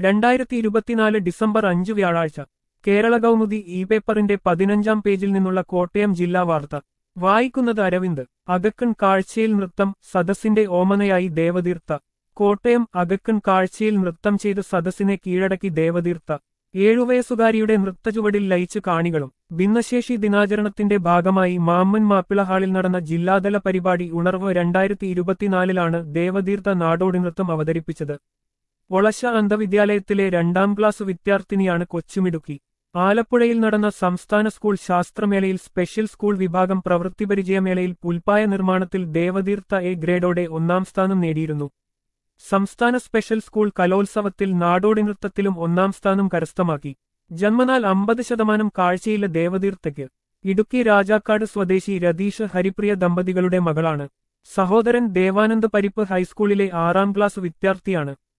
രണ്ടായിരത്തി ഇരുപത്തിനാല് ഡിസംബർ അഞ്ച് വ്യാഴാഴ്ച കേരള കൗമുദി ഇ പേപ്പറിന്റെ പതിനഞ്ചാം പേജിൽ നിന്നുള്ള കോട്ടയം ജില്ലാ വാർത്ത വായിക്കുന്നത് അരവിന്ദ് അകക്കൺ കാഴ്ചയിൽ നൃത്തം സദസ്സിന്റെ ഓമനയായി ദേവതീർത്ത കോട്ടയം അകക്കൺ കാഴ്ചയിൽ നൃത്തം ചെയ്ത് സദസ്സിനെ കീഴടക്കി ദേവതീർത്ത ഏഴുവയസ്സുകാരിയുടെ നൃത്തചുവടിൽ ലയിച്ച് കാണികളും ഭിന്നശേഷി ദിനാചരണത്തിന്റെ ഭാഗമായി മാമ്മൻ മാപ്പിള ഹാളിൽ നടന്ന ജില്ലാതല പരിപാടി ഉണർവ് രണ്ടായിരത്തി ഇരുപത്തിനാലിലാണ് ദേവതീർത്ത നാടോടി നൃത്തം അവതരിപ്പിച്ചത് ഒളശ അന്ധവിദ്യാലയത്തിലെ രണ്ടാം ക്ലാസ് വിദ്യാർത്ഥിനിയാണ് കൊച്ചുമിടുക്കി ആലപ്പുഴയിൽ നടന്ന സംസ്ഥാന സ്കൂൾ ശാസ്ത്രമേളയിൽ സ്പെഷ്യൽ സ്കൂൾ വിഭാഗം പ്രവൃത്തിപരിചയമേളയിൽ പുൽപ്പായ നിർമ്മാണത്തിൽ ദേവതീർത്ത എ ഗ്രേഡോടെ ഒന്നാം സ്ഥാനം നേടിയിരുന്നു സംസ്ഥാന സ്പെഷ്യൽ സ്കൂൾ കലോത്സവത്തിൽ നാടോടി നൃത്തത്തിലും ഒന്നാം സ്ഥാനം കരസ്ഥമാക്കി ജന്മനാൽ അമ്പത് ശതമാനം കാഴ്ചയിലെ ദേവതീർത്തയ്ക്ക് ഇടുക്കി രാജാക്കാട് സ്വദേശി രതീഷ് ഹരിപ്രിയ ദമ്പതികളുടെ മകളാണ് സഹോദരൻ ദേവാനന്ദ് പരിപ്പ് ഹൈസ്കൂളിലെ ആറാം ക്ലാസ് വിദ്യാർത്ഥിയാണ്